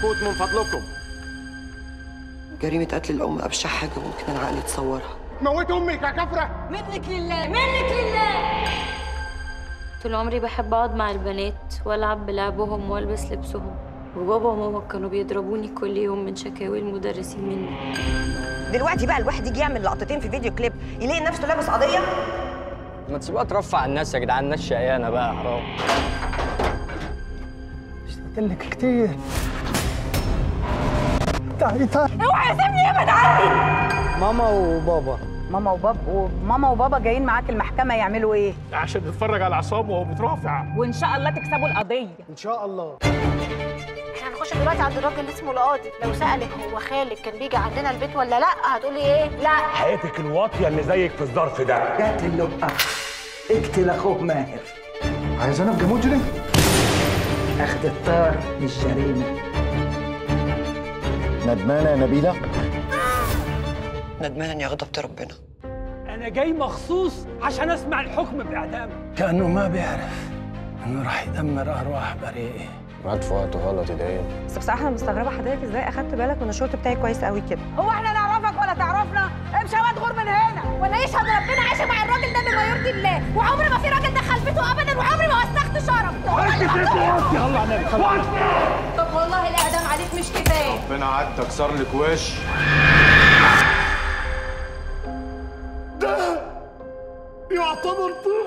الثبوت من فضلكم جريمة قتل الأم أبشع حاجة ممكن العقل يتصورها موت امك يا كفره منك لله منك لله طول عمري بحب اقعد مع البنات والعب بلعبهم والبس لبسهم وبابا وماما كانوا بيضربوني كل يوم من شكاوي المدرسين مني دلوقتي بقى الواحد يجي يعمل لقطتين في فيديو كليب يلاقي نفسه لابس قضيه ما تسيبوها ترفع عن الناس يا جدعان الناس شقيانه بقى حرام اشتقت لك كتير تعالي تعالي اوعى سيبني يا عني ماما وبابا ماما وبابا وماما وبابا جايين معاك المحكمة يعملوا ايه؟ عشان نتفرج على عصام وهو بيترافع وإن شاء الله تكسبوا القضية ان شاء الله احنا هنخش دلوقتي عند الراجل اللي اسمه القاضي لو سألك هو خالك كان بيجي عندنا البيت ولا لا هتقولي ايه لا حياتك الواطيه اللي زيك في الظرف ده قاتل لقى اقتل اخوك ماهر عايز انا ابقى مجرم اخد الطار مش جريمه ندمانة يا نبيلة؟ ندمانة إني غضبت ربنا انا جاي مخصوص عشان اسمع الحكم باعدام كانه ما بيعرف انه راح يدمر ارواح بريئه مات في وقت غلط يضايقني بس بصراحه انا مستغربه حضرتك ازاي اخدت بالك من الشورت بتاعي كويس قوي كده هو احنا نعرفك ولا تعرفنا؟ امشي وادغر من هنا ولا يشهد ربنا عايشه مع الراجل ده بما يرضي الله وعمر ما في راجل دخل بيته ابدا وعمري ما وسخت شرفه طب والله الاعدام عليك مش كفايه ربنا قعدت اكسر لك وش يعتبر طفل